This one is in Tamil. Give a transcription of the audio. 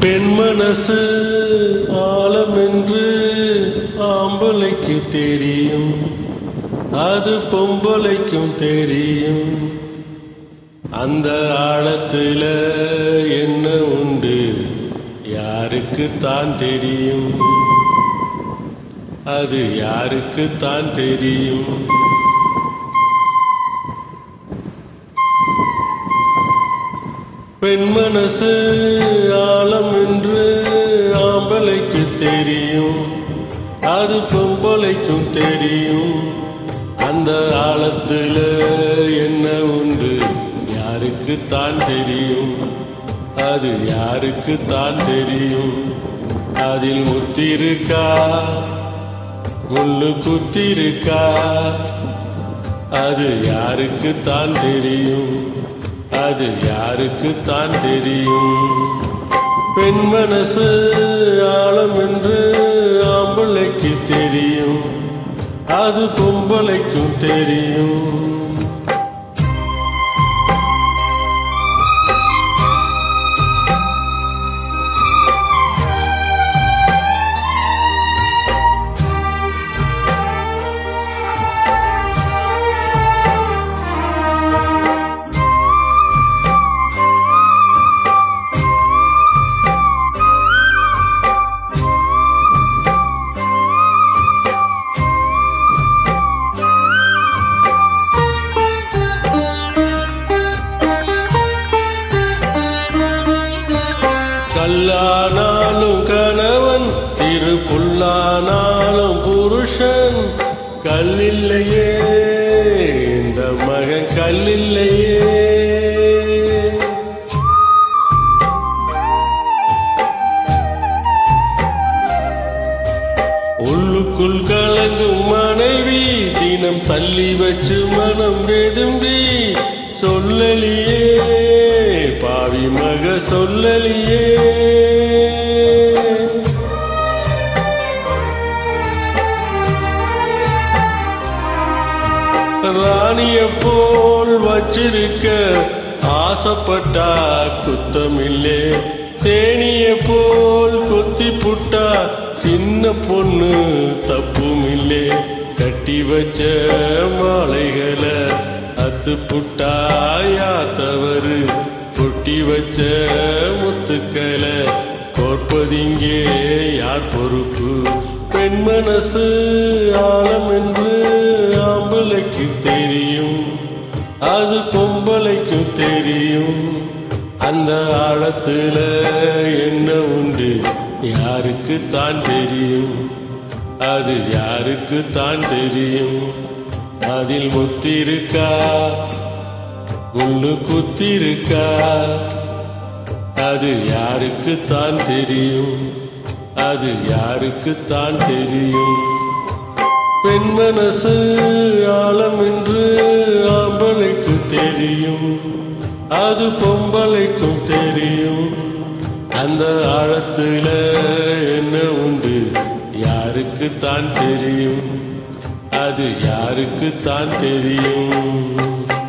பெண் மனசு ஆழம் என்று ஆம்பளைக்கு தெரியும் அது பொம்பளைக்கும் தெரியும் அந்த ஆழத்துல என்ன உண்டு யாருக்கு தான் தெரியும் அது யாருக்கு தான் தெரியும் பெண் மனசு ஆழம் என்று ஆம்பளைக்கு தெரியும் அது பொம்பளைக்கும் தெரியும் அந்த ஆழத்துல என்ன உண்டு யாருக்கு தான் தெரியும் அது யாருக்கு தான் தெரியும் அதில் முத்திருக்கா முள்ளு குத்திருக்கா அது யாருக்கு தான் தெரியும் அது யாருக்கு தான் தெரியும் பெண் மனசு ஆழம் என்று ஆம்பளைக்கு தெரியும் அது பொம்பளைக்கும் தெரியும் கல்லானாலும் கணவன் திரு புல்லானாலும் புருஷன் கல்லில்லையே இந்த மகன் கல்லில்லையே உள்ளுக்குள் கலங்கும் மனைவி தினம் தள்ளி வச்சு மனம் வெதும்பி சொல்லலியே பாவி மக சொல்லலியே ராணிய போல் வச்சிருக்க ஆசைப்பட்டா குத்தமில்லே தேனிய போல் கொத்தி புட்டா சின்ன பொண்ணு தப்புமில்லே கட்டி வச்ச மாலைகளை அத்து புட்டா யார் தவறு கொட்டி வச்ச முத்துக்களை கோர்ப்பதிங்கே யார் பொறுப்பு பெண் மனசு ஆழம் என்று ஆம்பளைக்கு தெரியும் அது பொம்பளைக்கு தெரியும் அந்த ஆழத்துல என்ன உண்டு யாருக்கு தான் தெரியும் அது யாருக்கு தான் தெரியும் அதில் முத்திருக்கா முள்ளு குத்திருக்கா அது யாருக்கு தான் தெரியும் அது யாருக்கு தான் தெரியும் பெண் மனசு ஆழம் என்று ஆம்பளைக்கு தெரியும் அது பொம்பளைக்கும் தெரியும் அந்த ஆழத்துல என்ன உண்டு யாருக்கு தான் தெரியும் அது யாருக்கு தான் தெரியும்